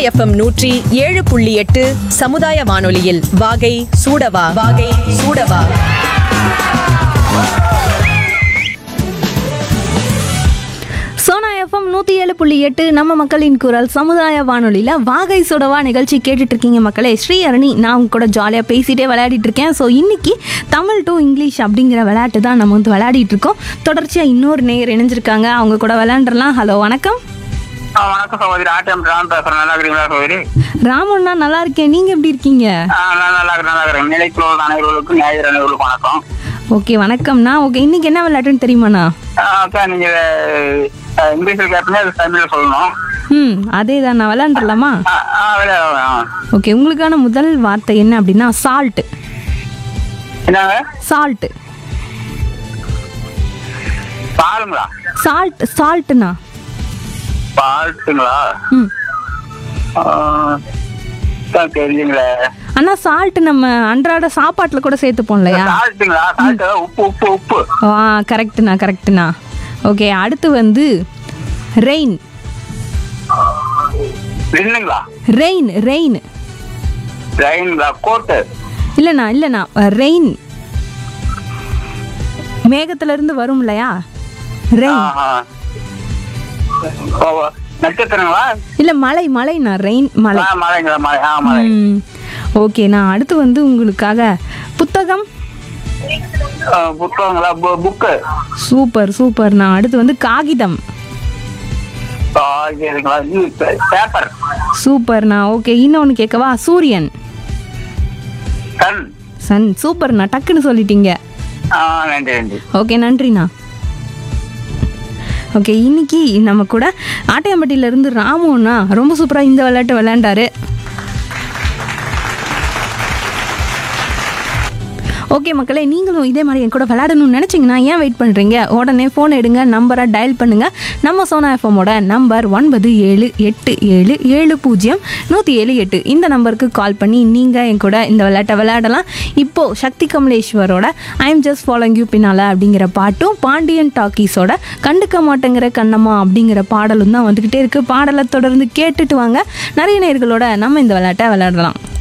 FM நூற்றி ஏழு புள்ளி எட்டு சமுதாய வானொலியில் வாகை சூடவா வாகை சூடவா சோனா எஃப்எம் நூற்றி ஏழு புள்ளி எட்டு நம்ம மக்களின் குரல் சமுதாய வானொலியில் வாகை சுடவா நிகழ்ச்சி கேட்டுட்டு இருக்கீங்க மக்களே ஸ்ரீ அருணி நான் உங்க கூட ஜாலியாக பேசிட்டே விளையாடிட்டு இருக்கேன் ஸோ இன்னைக்கு தமிழ் டு இங்கிலீஷ் அப்படிங்கிற விளையாட்டு தான் நம்ம வந்து விளையாடிட்டு இருக்கோம் தொடர்ச்சியாக இன்னொரு நேயர் இணைஞ்சிருக்காங்க அவங்க கூட விளையாண்டுறலாம் ஹலோ வணக்கம் ஆ, வணக்கம் சகோதரி ஆட்டம் ராம் பேசுறேன் நல்லா இருக்கிறீங்களா சகோதரி ராமண்ணா நல்லா இருக்கேன் நீங்கள் எப்படி இருக்கீங்க ஆ, நான் நல்லா இருக்கிறேன் நல்லா இருக்கிறேன் நிலைக்குள்ள உள்ள அனைவர்களுக்கும் ஞாயிறு அனைவர்களுக்கும் வணக்கம் ஓகே வணக்கம்ண்ணா ஓகே இன்னைக்கு என்ன விளையாட்டுன்னு தெரியுமாண்ணா ஆ, அக்கா நீங்க ஆ, இங்கிலீஷ்ல கேட்டீங்க அது தமிழ்ல சொல்லணும் ம் அதே தான் நான் விளையாண்டுலாமா ஆ, ஆ, விளையாட- ஆ. ஓகே உங்களுக்கான முதல் வார்த்தை என்ன அப்படின்னா சால்ட் என்னங்க சால்ட் பாலுங்களா சால்ட் சால்ட்ண்ணா பால்ட்டுங்களா ம் ஆ, அக்கா, தெரியுங்களே அண்ணா சால்ட் நம்ம அன்றாட சாப்பாட்டில் கூட சேர்த்துப்போம் இல்லையா சால்ட்டுங்களா சால்ட்டு உப்பு உப்பு உப்பு ஆ கரெக்டுண்ணா கரெக்டுண்ணா ஓகே அடுத்து வந்து ரெயின் இல்லைங்களா ரெயின் ரெயின் ட்ரெயின்ங்களா கோட்டு இல்லைண்ணா இல்லைண்ணா ரெயின் மேகத்திலிருந்து வரும் இல்லையா ரெயின் ஆஹா. ஓ, நட்சத்திரங்களா இல்லை மலை மலைண்ணா ரெயின் மலை ஆ, மலைங்களா மலை ஆ மலை ம் ஓகேண்ணா அடுத்து வந்து உங்களுக்காக புத்தகம் ஆ, புத்தகங்களா பு- புக்கு சூப்பர் சூப்பர்ண்ணா அடுத்து வந்து காகிதம் காய்கறிங்களா இது பே- பேப்பர் சூப்பர்ண்ணா ஓகே இன்னொன்று கேட்கவா சூரியன் கண் சன் சூப்பர்ண்ணா டக்குன்னு சொல்லிட்டீங்க ஆ நன்றி நன்றி ஓகே நன்றிண்ணா ஓகே இன்னைக்கு நம்ம கூட ஆட்டையம்பட்டியிலேருந்து ராமுண்ணா ரொம்ப சூப்பராக இந்த விளையாட்டு விளையாண்டாரு ஓகே மக்களே நீங்களும் இதே மாதிரி என் கூட விளையாடணும்னு நினச்சிங்கன்னா ஏன் வெயிட் பண்ணுறீங்க உடனே ஃபோன் எடுங்க நம்பரை டயல் பண்ணுங்கள் நம்ம சோனா எஃப்எம்மோட நம்பர் ஒன்பது ஏழு எட்டு ஏழு ஏழு பூஜ்ஜியம் நூற்றி ஏழு எட்டு இந்த நம்பருக்கு கால் பண்ணி நீங்கள் என் கூட இந்த விளையாட்டை விளையாடலாம் இப்போது சக்தி கமலேஸ்வரோட I am just following you பின்னால் அப்படிங்கிற பாட்டும் பாண்டியன் டாக்கீஸோட கண்டுக்க மாட்டேங்கிற கண்ணம்மா அப்படிங்கிற பாடலும் தான் வந்துக்கிட்டே இருக்குது பாடலை தொடர்ந்து கேட்டுட்டு வாங்க நிறைய நேர்களோட நம்ம இந்த விளையாட்டை விளையாடலாம்